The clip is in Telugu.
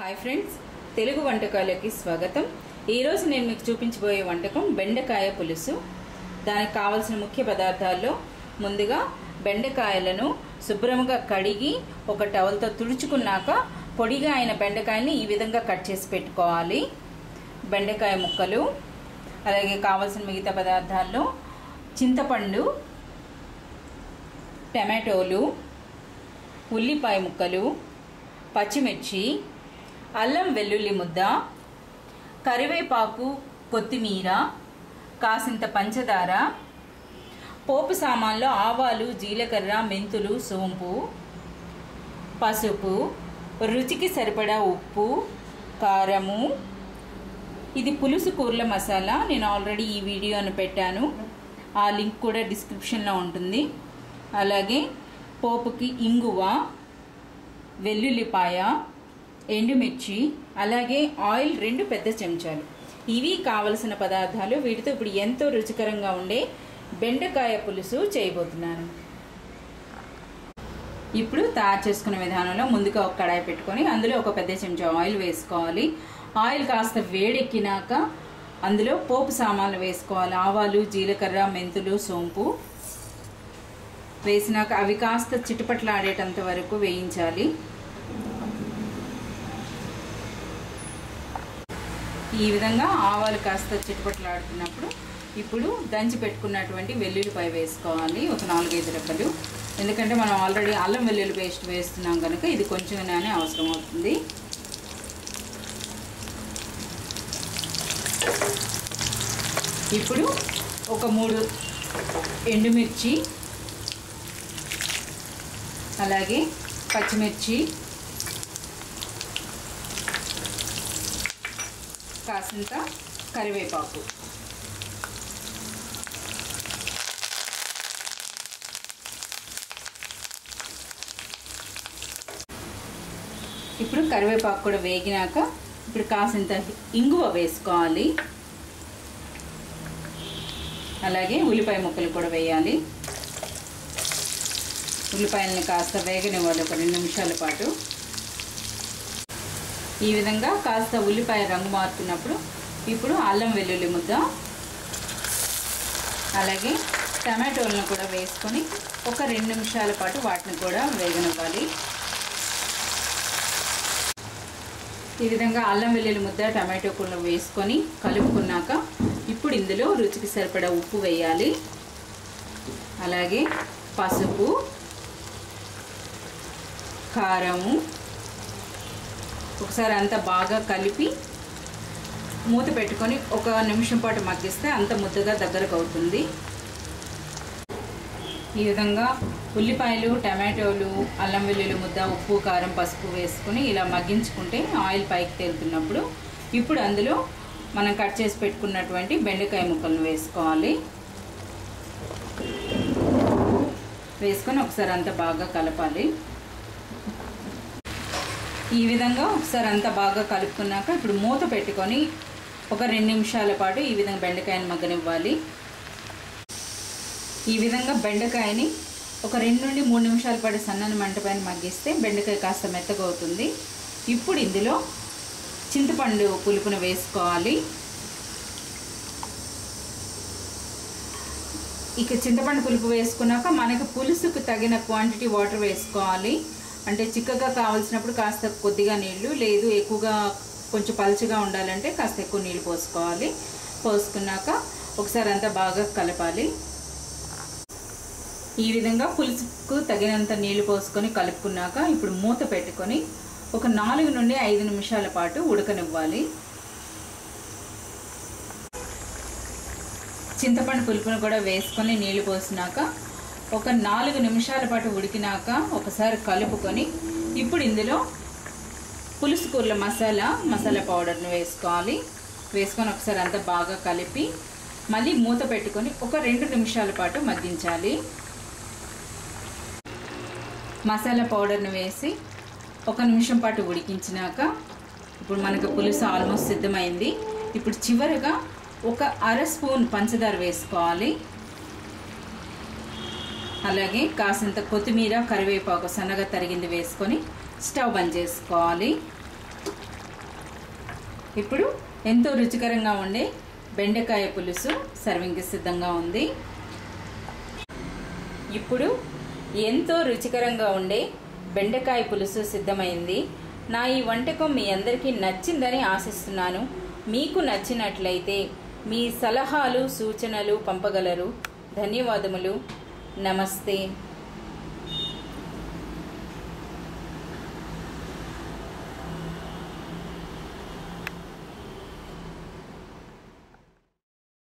హాయ్ ఫ్రెండ్స్ తెలుగు వంటకాలకి స్వాగతం ఈరోజు నేను మీకు చూపించబోయే వంటకం బెండకాయ పులుసు దానికి కావలసిన ముఖ్య పదార్థాల్లో ముందుగా బెండకాయలను శుభ్రంగా కడిగి ఒక టవల్తో తుడుచుకున్నాక పొడిగా అయిన బెండకాయని ఈ విధంగా కట్ చేసి పెట్టుకోవాలి బెండకాయ ముక్కలు అలాగే కావలసిన మిగతా పదార్థాల్లో చింతపండు టమాటోలు ఉల్లిపాయ ముక్కలు పచ్చిమిర్చి అల్లం వెల్లుల్లి ముద్ద కరివేపాకు కొత్తిమీర కాసింత పంచదార పోపు సామాన్లో ఆవాలు జీలకర్ర మెంతులు సోంపు పసుపు రుచికి సరిపడా ఉప్పు కారము ఇది పులుసు కూరల మసాలా నేను ఆల్రెడీ ఈ వీడియోను పెట్టాను ఆ లింక్ కూడా డిస్క్రిప్షన్లో ఉంటుంది అలాగే పోపుకి ఇంగువ వెల్లుల్లిపాయ ఎండుమిర్చి అలాగే ఆయిల్ రెండు పెద్ద చెంచాలు ఇవి కావలసిన పదార్థాలు వీటితో ఇప్పుడు ఎంతో రుచికరంగా ఉండే బెండకాయ పులుసు చేయబోతున్నాను ఇప్పుడు తయారు చేసుకునే విధానంలో ముందుగా ఒక కడాయి పెట్టుకొని అందులో ఒక పెద్ద చెంచా ఆయిల్ వేసుకోవాలి ఆయిల్ కాస్త వేడెక్కినాక అందులో పోపు సామాన్లు వేసుకోవాలి ఆవాలు జీలకర్ర మెంతులు సోంపు వేసినాక అవి కాస్త చిటుపట్లాడేటంత వరకు వేయించాలి ఈ విధంగా ఆవాలు కాస్త చిటుపట్లాడుతున్నప్పుడు ఇప్పుడు దంచి పెట్టుకున్నటువంటి వెల్లుల్లిపాయ వేసుకోవాలి ఒక నాలుగైదు రెక్కలు ఎందుకంటే మనం ఆల్రెడీ అల్లం వెల్లుల్లి పేస్ట్ వేస్తున్నాం కనుక ఇది కొంచెంగానే అవసరం అవుతుంది ఇప్పుడు ఒక మూడు ఎండుమిర్చి అలాగే పచ్చిమిర్చి కాసింత కరివేపాకు ఇప్పుడు కరివేపాకు కూడా వేగినాక ఇప్పుడు కాసింత ఇంగువ వేసుకోవాలి అలాగే ఉల్లిపాయ ముక్కలు కూడా వేయాలి ఉల్లిపాయలని కాస్త వేగనివ్వాలి ఒక రెండు నిమిషాల పాటు ఈ విధంగా కాస్త ఉల్లిపాయ రంగు మారుతున్నప్పుడు ఇప్పుడు అల్లం వెల్లుల్లి ముద్ద అలాగే టమాటోలను కూడా వేసుకొని ఒక రెండు నిమిషాల పాటు వాటిని కూడా వేగనివ్వాలి ఈ విధంగా అల్లం వెల్లుల్లి ముద్ద టమాటో కూడా వేసుకొని కలుపుకున్నాక ఇప్పుడు ఇందులో రుచికి సరిపడా ఉప్పు వేయాలి అలాగే పసుపు కారము ఒకసారి అంతా బాగా కలిపి మూత పెట్టుకొని ఒక నిమిషం పాటు మగ్గిస్తే అంత ముద్దగా దగ్గరకు అవుతుంది ఈ విధంగా ఉల్లిపాయలు టమాటోలు అల్లం వెల్లుల్లి ముద్ద ఉప్పు కారం పసుపు వేసుకొని ఇలా మగ్గించుకుంటే ఆయిల్ పైకి తేలుతున్నప్పుడు ఇప్పుడు అందులో మనం కట్ చేసి పెట్టుకున్నటువంటి బెండకాయ ముక్కలను వేసుకోవాలి వేసుకొని ఒకసారి అంతా బాగా కలపాలి ఈ విధంగా ఒకసారి అంతా బాగా కలుపుకున్నాక ఇప్పుడు మూత పెట్టుకొని ఒక రెండు నిమిషాల పాటు ఈ విధంగా బెండకాయని మగ్గనివ్వాలి ఈ విధంగా బెండకాయని ఒక రెండు నుండి మూడు నిమిషాల పాటు సన్నని మంట పైన మగ్గిస్తే బెండకాయ కాస్త మెత్తగా అవుతుంది ఇప్పుడు ఇందులో చింతపండు పులుపును వేసుకోవాలి ఇక చింతపండు పులుపు వేసుకున్నాక మనకి పులుసుకు తగిన క్వాంటిటీ వాటర్ వేసుకోవాలి అంటే చిక్కగా కావాల్సినప్పుడు కాస్త కొద్దిగా నీళ్లు లేదు ఎక్కువగా కొంచెం పలుచగా ఉండాలంటే కాస్త ఎక్కువ నీళ్ళు పోసుకోవాలి పోసుకున్నాక ఒకసారి అంతా బాగా కలపాలి ఈ విధంగా పులుసుకు తగినంత నీళ్లు పోసుకొని కలుపుకున్నాక ఇప్పుడు మూత పెట్టుకొని ఒక నాలుగు నుండి ఐదు నిమిషాల పాటు ఉడకనివ్వాలి చింతపండు పులుపును కూడా వేసుకొని నీళ్లు పోసినాక ఒక నాలుగు నిమిషాల పాటు ఉడికినాక ఒకసారి కలుపుకొని ఇప్పుడు ఇందులో పులుసు కూరల మసాలా మసాలా పౌడర్ను వేసుకోవాలి వేసుకొని ఒకసారి అంతా బాగా కలిపి మళ్ళీ మూత పెట్టుకొని ఒక రెండు నిమిషాల పాటు మగ్గించాలి మసాలా పౌడర్ను వేసి ఒక నిమిషం పాటు ఉడికించినాక ఇప్పుడు మనకు పులుసు ఆల్మోస్ట్ సిద్ధమైంది ఇప్పుడు చివరిగా ఒక అర స్పూన్ పంచదార వేసుకోవాలి అలాగే కాసింత కొత్తిమీర కరివేపాకు సన్నగా తరిగింది వేసుకొని స్టవ్ బంద్ చేసుకోవాలి ఇప్పుడు ఎంతో రుచికరంగా ఉండే బెండకాయ పులుసు సర్వింగ్కి సిద్ధంగా ఉంది ఇప్పుడు ఎంతో రుచికరంగా ఉండే బెండకాయ పులుసు సిద్ధమైంది నా ఈ వంటకం మీ అందరికీ నచ్చిందని ఆశిస్తున్నాను మీకు నచ్చినట్లయితే మీ సలహాలు సూచనలు పంపగలరు ధన్యవాదములు నమస్తే